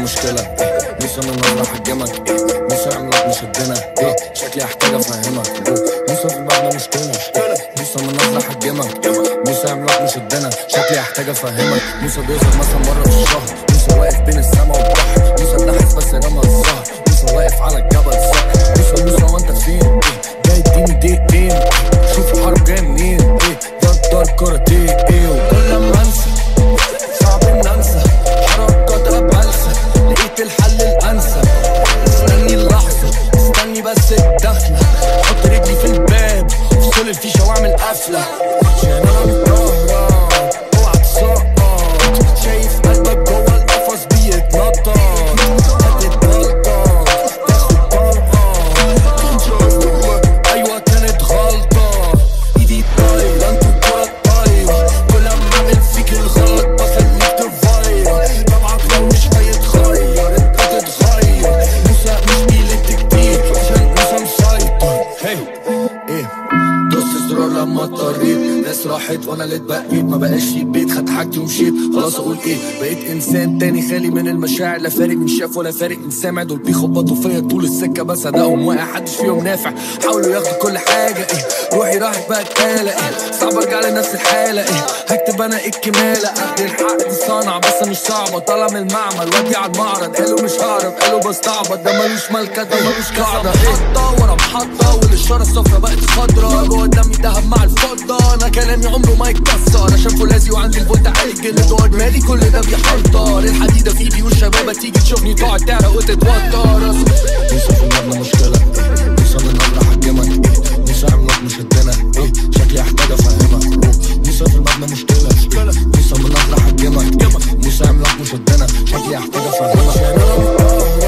المبنى مشكلة إيه موسى من نظرة حجمك إيه موسى عملاق مش قدنا إيه شكلي هحتاج افهمك إيه موسى في المبنى مشكلة إيه موسى من نظرة حجمك إيه موسى عملاق مش قدنا شكلي هحتاج افهمك موسى بيظهر مثلا مرة في الشهر موسى واقف بين السما والبحر موسى اتنحس بس رمى الزهر موسى واقف على الجبل صح موسى موسى وانت فين إيه جاي اديني دقيقتين إيه شوف الحرب جاي منين ايه ده دار كاراتيه ايه وكل ما انسى صعب ان انسى حركات بلسة لقيت الحل الانسب استني اللحظة استني بس الدخلة حط رجلي في الباب افصل الفيشة واعمل قفلة عشان انا متدهور اوعى تسقط شايف قلبك جوه القفص بيتنطط هتتنطط تاخد طلقة ايوه كانت غلطة ايدي طايرة انتوا الكرة طايرة كل ما اعمل فيك الغلط بخليك تفاير طبعك لو مش هيتغير انت تتغير موسى مش بيلت كتير عشان موسى مسيطر هي ايه دوست الزرار لما اضطريت ناس راحت وانا اللي اتبقيت ما بقاش في بيت خدت حاجتي ومشيت خلاص اقول ايه بقيت انسان تاني خالي من المشاعر لا فارق من شاف ولا فارق من سامع دول بيخبطوا فيا طول السكه بس ادائهم واقع محدش فيهم نافع حاولوا ياخدوا كل حاجه ايه روحي راحت بقى اتقالة ايه صعب ارجع لنفس الحاله ايه هكتب انا ايه الكماله اخد الحق دي صنعه بس مش صعبه طالع من المعمل ودي على المعرض قالوا مش هعرف قالوا بستعبط ده ملوش ملكه ده ملوش قاعده محطه ورا محطه والاشاره الصفرا بقت خضرا جوه دمي دهب مع الفضه انا كلامي عمره ما يتكسر عشان فولاذي وعندي الفولت عالي الجلد واد مالي كل ده بيحضر الحديده في ايدي والشبابه تيجي تشوفني تقعد تعرق وتتوتر موسى في المبنى مشكله إيه موسى من نظره حجمك إيه موسى عملاق مش قدنا إيه شكلي هحتاج افهمك أوه. موسى في المبنى مشكله إيه موسى من نظره حجمك إيه موسى عملاق مش قدنا شكلي هحتاج افهمك عشان انا متدهور